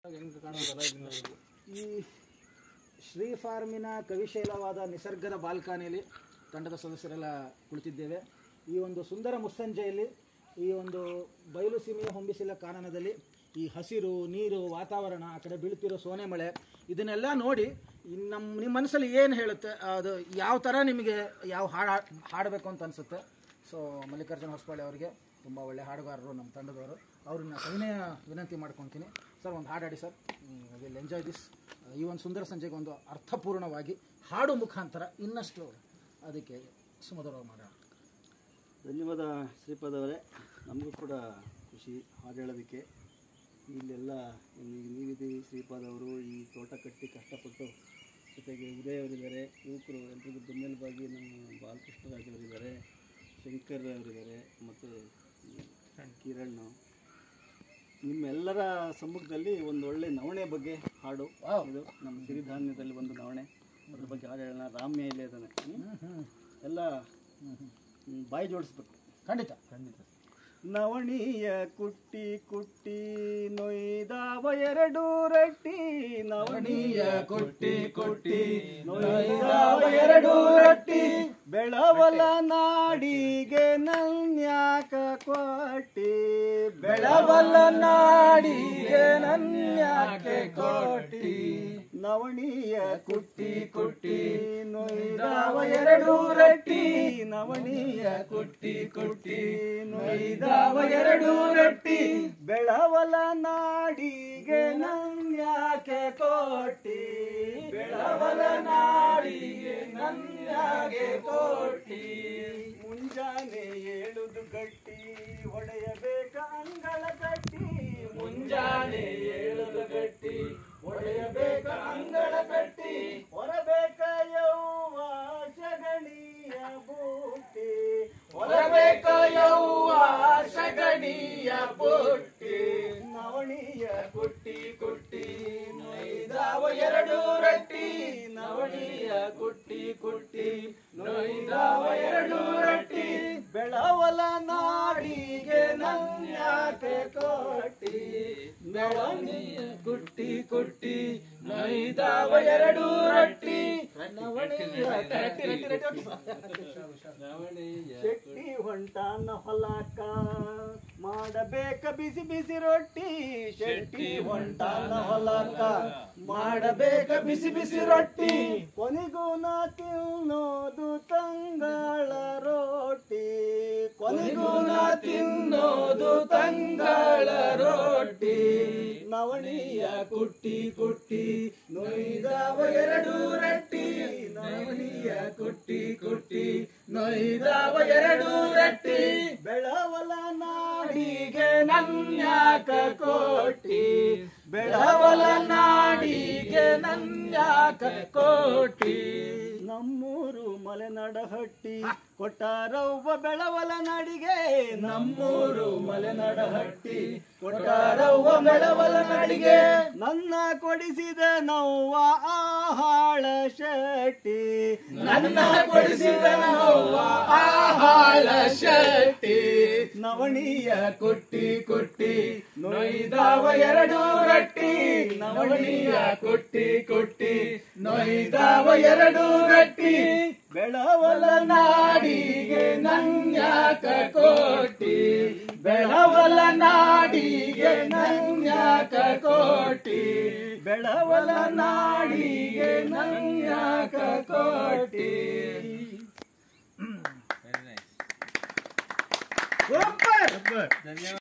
ಈ ಶ್ರೀ ಫಾರ್ಮಿನ ಕವಿಶೈಲವಾದ ನಿಸರ್ಗದ ಬಾಲ್ಕನಿಯಲ್ಲಿ ತಂಡದ ಸದಸ್ಯರೆಲ್ಲ ಕುಳಿತಿದ್ದೇವೆ ಈ ಒಂದು ಸುಂದರ ಮುಸ್ಸಂಜೆಯಲ್ಲಿ ಈ ಒಂದು ಬಯಲು ಸೀಮೆಯ ಹೊಂಬಿಸಿಲ ಕಾನನದಲ್ಲಿ ಈ ಹಸಿರು ನೀರು ವಾತಾವರಣ ಆ ಕಡೆ ಬೀಳ್ತಿರೋ ಸೋನೆ ಮಳೆ ಇದನ್ನೆಲ್ಲ ನೋಡಿ ಇನ್ ನಮ್ಮ ನಿಮ್ಮ ಮನಸ್ಸಲ್ಲಿ ಏನು ಹೇಳುತ್ತೆ ಅದು ಯಾವ ಥರ ನಿಮಗೆ ಯಾವ ಹಾಡು ಹಾಡಬೇಕು ಅಂತ ಅನಿಸುತ್ತೆ ಸೊ ಮಲ್ಲಿಕಾರ್ಜುನ ಹೊಸಪಾಳೆ ಅವರಿಗೆ ತುಂಬ ಒಳ್ಳೆ ಹಾಡುಗಾರರು ನಮ್ಮ ತಂಡದವರು ಅವ್ರನ್ನ ಸವಿನಯ ವಿನಂತಿ ಮಾಡ್ಕೊತೀನಿ ಸರ್ ಒಂದು ಹಾಡು ಹಾಡಿ ಸರ್ ವಿಲ್ ಎಂಜಾಯ್ ದಿಸ್ ಈ ಒಂದು ಸುಂದರ ಸಂಜೆಗೆ ಒಂದು ಅರ್ಥಪೂರ್ಣವಾಗಿ ಹಾಡು ಮುಖಾಂತರ ಇನ್ನಷ್ಟು ಅದಕ್ಕೆ ಸುಮಧುರವಾಗಿ ಮಾಡೋಣ ಧನ್ಯವಾದ ಶ್ರೀಪಾದ್ ಅವರೇ ನಮಗೂ ಕೂಡ ಖುಷಿ ಹಾಡು ಹೇಳೋದಕ್ಕೆ ಇಲ್ಲೆಲ್ಲ ಈಗ ನೀವಿದ್ದೀವಿ ಶ್ರೀಪಾದ್ ಅವರು ಈ ತೋಟ ಕಟ್ಟಿ ಕಷ್ಟಪಟ್ಟು ಜೊತೆಗೆ ಉದಯ್ ಅವರಿದ್ದಾರೆ ಯುವಕರು ಎಲ್ರಿಗೂ ಬೆನ್ನೆಲುಬಾಗಿ ನಮ್ಮ ಬಾಲಕೃಷ್ಣರಾಜವರಿದ್ದಾರೆ ಶಂಕರ್ ಅವರಿದ್ದಾರೆ ಮತ್ತು ಕಿರಣ್ ನಿಮ್ಮೆಲ್ಲರ ಸಮ್ಮುಖದಲ್ಲಿ ಒಂದು ಒಳ್ಳೆ ನವಣೆ ಬಗ್ಗೆ ಹಾಡು ಇದು ನಮ್ಮ ಸಿರಿಧಾನ್ಯದಲ್ಲಿ ಒಂದು ನವಣೆ ಅದ್ರ ಬಗ್ಗೆ ಹಾಡು ಹೇಳೋಣ ರಾಮ್ಯ ಇಲ್ಲೇ ಇದ್ದಾನೆ ಹ್ಮ್? ಎಲ್ಲ ಹ್ಮ್, ಬಾಯಿ ಜೋಡಿಸ್ಬೇಕು ಖಂಡಿತ ಖಂಡಿತ ನವಣಿಯ ಕುಟ್ಟಿ ಕುಟ್ಟಿ ನೊಯ್ದಾವ ಎರಡು ರಟ್ಟಿ ನವಣಿಯ ಕುಟ್ಟಿ ಕುಟ್ಟಿ ನೊಯ್ದಾವ ಎರಡು ರಟ್ಟಿ ಬೆಳವಲ ನಾಡಿಗೆ ನನ್ಯಾಕ ಕೊಟ್ಟಿ ಬೆಳವಲ ನಾಡಿಗೆ ನನ್ಯಾಕೆ ಕೊಟ್ಟಿ ನವಣಿಯ ಕುಟ್ಟಿ ಕುಟ್ಟಿ ನೊಯ್ದಾವ ಎರಡು ರಟ್ಟಿ ನವಣಿಯ ಕುಟ್ಟಿ ಕುಟ್ಟಿ ನೊಯ್ದಾವ ಎರಡು ರಟ್ಟಿ ಬೆಳವಲ ನಾಡಿಗೆ ನನ್ಯಾಕೆ ಕೊಟ್ಟಿ ಬೆಳವಲ ನಾಡಿಗೆ ನನ್ಯಾಗೆ ಕೊಟ್ಟಿ ಮುಂಜಾನೆ ಏಳುದು ಗಟ್ಟಿ ಹೊಡೆಯಬೇಕ ಅಂಗಳ ಗಟ್ಟಿ ಮುಂಜಾನೆ ಏಳುದು ಗಟ್ಟಿ ಹೊಡೆಯಬೇಕ ಅಂಗಳ ಗಟ್ಟಿ ಹೊರಬೇಕ ಯೌವ ಶಗಣಿಯ ಬೂಟಿ ಹೊರಬೇಕ ಯೌವ ಶಗಣಿಯ ಬೂಟಿ ನವಣಿಯ ಕುಟ್ಟಿ ಕುಟ್ಟಿ ನೊಯ್ದಾವ ಎರಡು ರಟ್ಟಿ ನವಣಿಯ ಕುಟ್ಟಿ ಕುಟ್ಟಿ ನೊಯ್ದಾವ ಎರಡು ರಟ್ಟಿ ಬೆಳವಲ ನಾಡಿಗೆ ನನ್ಯಾಕೆ ಕೊಟ್ಟಿ ನವಣಿಯ ಕುಟ್ಟಿ ಕುಟ್ಟಿ ನೊಯ್ದಾವ ಎರಡು ರಟ್ಟಿ ನವಣಿಯ ಶೆಟ್ಟಿ ಹೊಂಟಾನ ಹೊಲಕ ಮಾಡಬೇಕ ಬಿಸಿ ಬಿಸಿ ರೊಟ್ಟಿ ಶೆಟ್ಟಿ ಹೊಂಟಾನ ಹೊಲಕ ಮಾಡಬೇಕ ಬಿಸಿ ಬಿಸಿ ರೊಟ್ಟಿ ಕೊನೆಗೂ ನಾ ತಿನ್ನೋದು ತಂಗಳ ರೊಟ್ಟಿ ಕೊನೆಗೂ ನಾ ತಿನ್ನೋದು ತಂಗಳ ರೊಟ್ಟಿ ನವಣಿಯ ಕುಟ್ಟಿ ಕುಟ್ಟಿ ನೊಯ್ದವ ಎರಡು ರಟ್ಟಿ ನವಣಿಯ ಕುಟ್ಟಿ ಕುಟ್ಟಿ ನೊಯ್ದವ ಎರಡು ರಟ್ಟಿ ಬೆಳವಲ ನಾಡಿಗೆ ನನ್ಯಾಕ ಕೋಟಿ ಬೆಳವಲ ನಾಡಿಗೆ ನನ್ಯಾಕ ಕೋಟಿ ನಮ್ಮೂರು ಮಲೆನಡಹಟ್ಟಿ ಕೊಟ್ಟಾರವ್ವ ಬೆಳವಲ ನಾಡಿಗೆ ನಮ್ಮೂರು ಮಲೆನಡಹಟ್ಟಿ ಕೊಟ್ಟಾರವ್ವ ಬೆಳವಲ ನಾಡಿಗೆ ನನ್ನ ಕೊಡಿಸಿದ ನವ್ವ ಆಹಾಳ ಶೆಟ್ಟಿ ನನ್ನ ಕೊಡಿಸಿದ ನವ್ವ ಆಹಾಳ ಶೆಟ್ಟಿ ನವಣಿಯ ಕುಟ್ಟಿ ಕುಟ್ಟಿ ನೊಯ್ದಾವ ಎರಡು ರಟ್ಟಿ ನವಣಿಯ ಕುಟ್ಟಿ ಕುಟ್ಟಿ ನೊಯ್ದಾವ ಎರಡು ರಟ್ಟಿ ಬೆಳವಲ ನಾಡಿಗೆ ನನ್ಯಾಕ ಕೋಟಿ ಬೆಳವಲ ನಾಡಿಗೆ ನನ್ಯಾಕ ಕೋಟಿ ಬೆಳವಲ ನಾಡಿಗೆ ನನ್ಯಾಕ ಕೋಟಿ ಸೂಪರ್